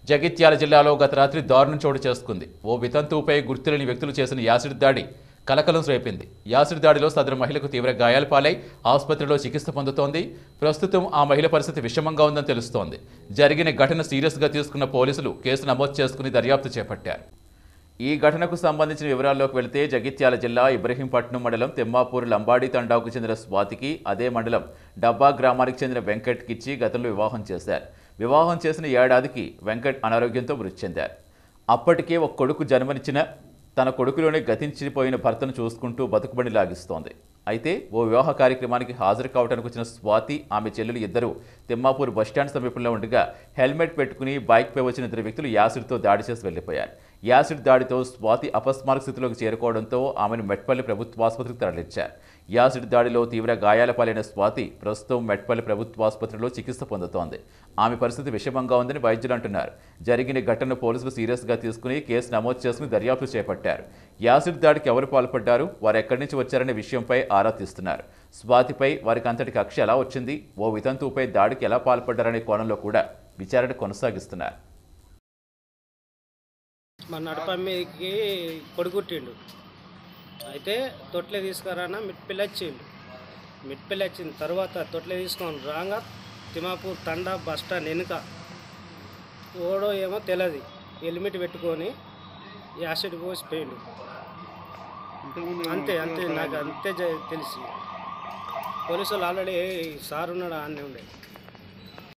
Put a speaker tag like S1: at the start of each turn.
S1: జగిత్యాల జిల్లాలో గత రాత్రి దారుణం చోటు చేసుకుంది ఓ వితంతువుపై గుర్తులేని వ్యక్తులు చేసిన యాసిడ్ దాడి కలకలం రేపింది యాసిడ్ దాడిలో సదరు మహిళకు తీవ్ర గాయాల పాలై ఆసుపత్రిలో చికిత్స పొందుతోంది ప్రస్తుతం ఆ మహిళ పరిస్థితి విషమంగా ఉందని తెలుస్తోంది జరిగిన ఘటన సీరియస్గా తీసుకున్న పోలీసులు కేసు నమోదు చేసుకుని దర్యాప్తు చేపట్టారు ఈ ఘటనకు సంబంధించిన వివరాల్లోకి వెళితే జగిత్యాల జిల్లా ఇబ్రహీంపట్నం మండలం తెమ్మాపూర్ లంబాడి తండాకు చెందిన స్వాతికి అదే మండలం డబ్బా గ్రామానికి చెందిన వెంకట్కిచ్చి గతంలో వివాహం చేశారు వివాహం చేసిన ఏడాదికి వెంకట్ అనారోగ్యంతో మృతి చెందారు అప్పటికే ఒక కొడుకు జన్మనిచ్చిన తన కొడుకులోనే గతించిపోయిన భర్తను చూసుకుంటూ బతుకుబడి లాగిస్తోంది అయితే ఓ వివాహ కార్యక్రమానికి హాజరు కావడానికి వచ్చిన స్వాతి ఆమె చెల్లెలు ఇద్దరు తిమ్మాపూర్ బస్టాండ్ సమీపంలో ఉండగా హెల్మెట్ పెట్టుకుని బైక్పై వచ్చిన ఇద్దరు వ్యక్తులు యాసిడ్తో దాడి చేసి వెళ్లిపోయారు యాసిడ్ దాడితో స్వాతి అపస్మారక స్థితిలోకి చేరుకోవడంతో ఆమెను మెట్పల్లి ప్రభుత్వ ఆసుపత్రికి తరలించారు యాసిడ్ దాడిలో తీవ్ర గాయాల పాలైన స్వాతి ప్రస్తుతం మెట్పల్లి ప్రభుత్వ ఆసుపత్రిలో చికిత్స పొందుతోంది ఆమె పరిస్థితి విషమంగా ఉందని వైద్యులు అంటున్నారు జరిగిన ఘటనను పోలీసులు సీరియస్గా తీసుకుని కేసు నమోదు చేసుకుని దర్యాప్తు చేపట్టారు యాసిడ్ దాడికి ఎవరు పాల్పడ్డారు వారు ఎక్కడి నుంచి వచ్చారనే విషయంపై ఆరా తీస్తున్నారు స్వాతిపై వారికి అంతటి కక్ష ఎలా వచ్చింది ఓ వితంతువుపై దాడికి ఎలా పాల్పడ్డారనే కోణంలో కూడా విచారణ కొనసాగిస్తున్నారు
S2: మా నడపమ్మికి కొడుకుట్టిండు అయితే తొట్లే తీసుకురానా మిట్పిల్లి వచ్చిండు మిట్పిల్లి వచ్చిన తర్వాత తొట్లే తీసుకొని రాగా తిమాపూర్ తండా బస్ స్టాండ్ వెనుక ఓడో ఏమో తెలియదు హెల్మెట్ పెట్టుకొని యాసిడ్ పోసి పోయిండు అంతే అంతే నాకు అంతే జ- తెలిసి పోలీసులు ఆల్రెడీ సార్ ఉన్నాడు ఆన్నే ఉండే